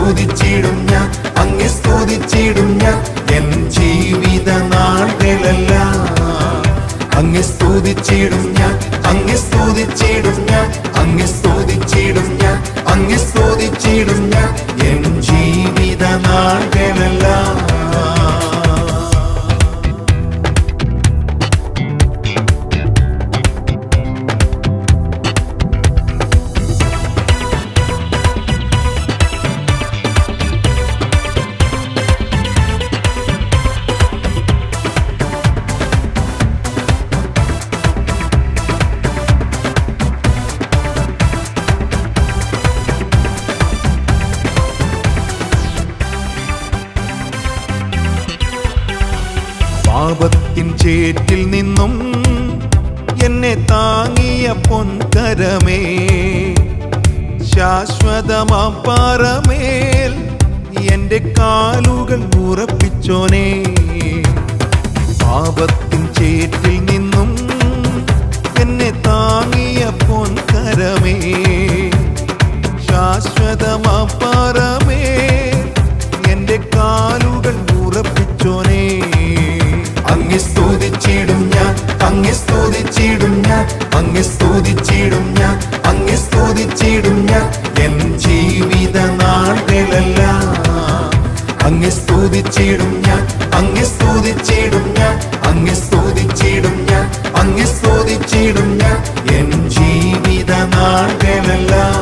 സ്തുതിച്ചിടും ഞാൻ അങ്ങെ സ്തുതിച്ചിടും ഞാൻ എൻ ജീവിത നാളുകളെല്ലാം അങ്ങെ സ്തുതിച്ചിടും ഞാൻ അങ്ങെ സ്തുതിച്ചിടും ഞാൻ അങ്ങെ സ്തുതിച്ചിടും ഞാൻ അങ്ങെ സ്തുതിച്ചിടും ഞാൻ എൻ ജീവിത നാളുകളെല്ലാം പാപത്തിൻ ചേറ്റിൽ നിന്നും എന്നെ താങ്ങിയ പൊൻകരമേ ശാശ്വതമാം പാറമേൽ എന്റെ കാലുകൾ ഉറപ്പിച്ചോനേ പാപത്തിൻ ചേറ്റിൽ നിന്നും എന്നെ താങ്ങിയ പൊൻകരമേ ശാശ്വതമാം പാറമേ എന്റെ കാലുകൾ ഉറപ്പിച്ചോനേ അങ്ങെ സ്തുതിച്ചിടും ഞാൻ അങ്ങെ സ്തുതിച്ചിടും ഞാൻ അങ്ങെ സ്തുതിച്ചിടും ഞാൻ അങ്ങെ സ്തുതിച്ചിടും ഞാൻ എൻ ജീവിത നാളുകളെല്ലാം അങ്ങെ സ്തുതിച്ചിടും ഞാൻ അങ്ങെ സ്തുതിച്ചിടും ഞാൻ അങ്ങെ സ്തുതിച്ചിടും ഞാൻ അങ്ങെ സ്തുതിച്ചിടും ഞാൻ എൻ ജീവിത നാളുകളെല്ലാം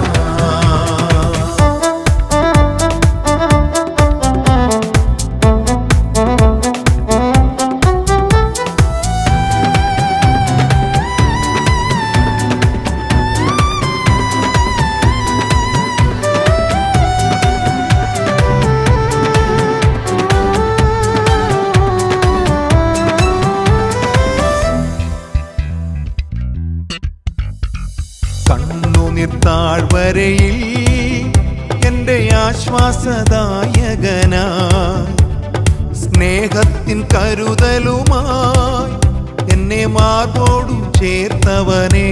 കണ്ണുനീർ താഴ്വരയിൽ എന്റെ ആശ്വാസദായകനാ സ്നേഹത്തിൻ കരുതലുമായി എന്നെ മാർബോടു ചേർത്തവനേ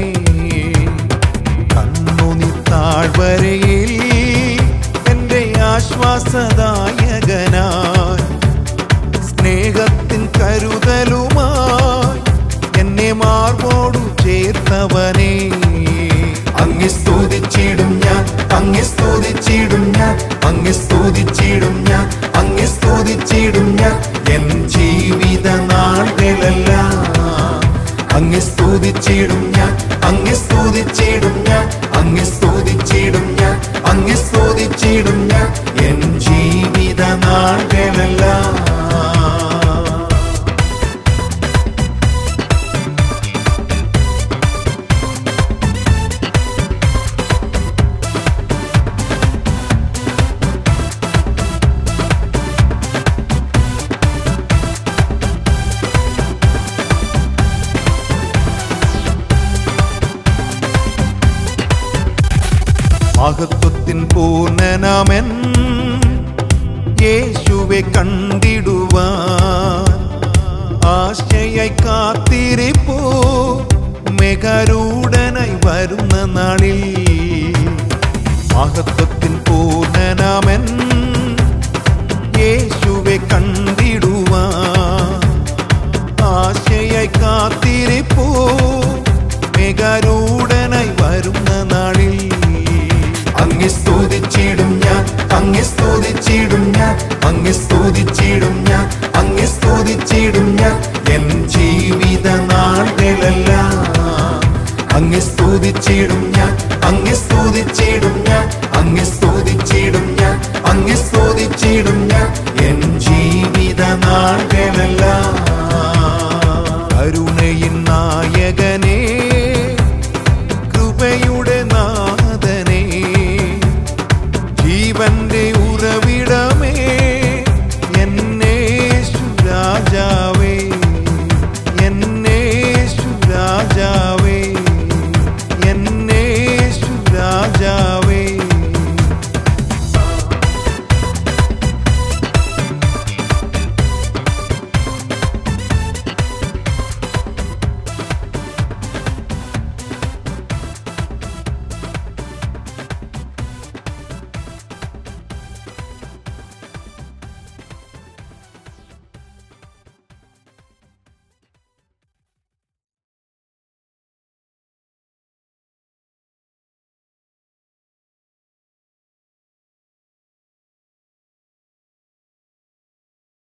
കണ്ണുനീർ താഴ്വരയിൽ എന്റെ ആശ്വാസദായകനായി സ്നേഹത്തിൻ കരുതലുമായി എന്നെ മാർബോടു ചേർത്തവനേ അങ്ങെ സ്തുതിച്ചിടും ഞാൻ അങ്ങെ സ്തുതിച്ചിടും ഞാൻ അങ്ങെ സ്തുതിച്ചിടും ഞാൻ അങ്ങെ സ്തുതിച്ചിടും ഞാൻ എൻ ജീവിത നാളുകളെല്ലാം അങ്ങെ സ്തുതിച്ചിടും ഞാൻ അങ്ങെ സ്തുതിച്ചിടും ഞാൻ അങ്ങെ സ്തുതിച്ചിടും ഞാൻ അങ്ങെ സ്തുതിച്ചിടും ഞാൻ എൻ ജീവിത നാളുകളെല്ലാം മഹത്വത്തിൻ പൂർണ്ണനാമൻ യേശുവെ കണ്ടിടുവാൻ ആശയായി കാത്തിരിപ്പോ മെഗരൂഢനായി വരുന്ന നാളിൽ മഹത്വത്തിൻ പൂർണ്ണനാമൻ യേശുവെ കണ്ടിടുവാൻ ആശയായി കാത്തിരിപ്പോ മെഗരൂഢനായി വരുന്ന നാളിൽ അങ്ങെ സ്തുതിച്ചിടും ഞാൻ അങ്ങെ സ്തുതിച്ചിടും ഞാൻ അങ്ങെ സ്തുതിച്ചിടും ഞാൻ അങ്ങെ സ്തുതിച്ചിടും ഞാൻ എൻ ജീവിത നാളുകളെല്ലാം അങ്ങെ സ്തുതിച്ചിടും ഞാൻ അങ്ങെ സ്തുതിച്ചിടും ഞാൻ അങ്ങെ സ്തുതിച്ചിടും ഞാൻ അങ്ങെ സ്തുതിച്ചിടും ഞാൻ എൻ ജീവിത നാളുകളെല്ലാം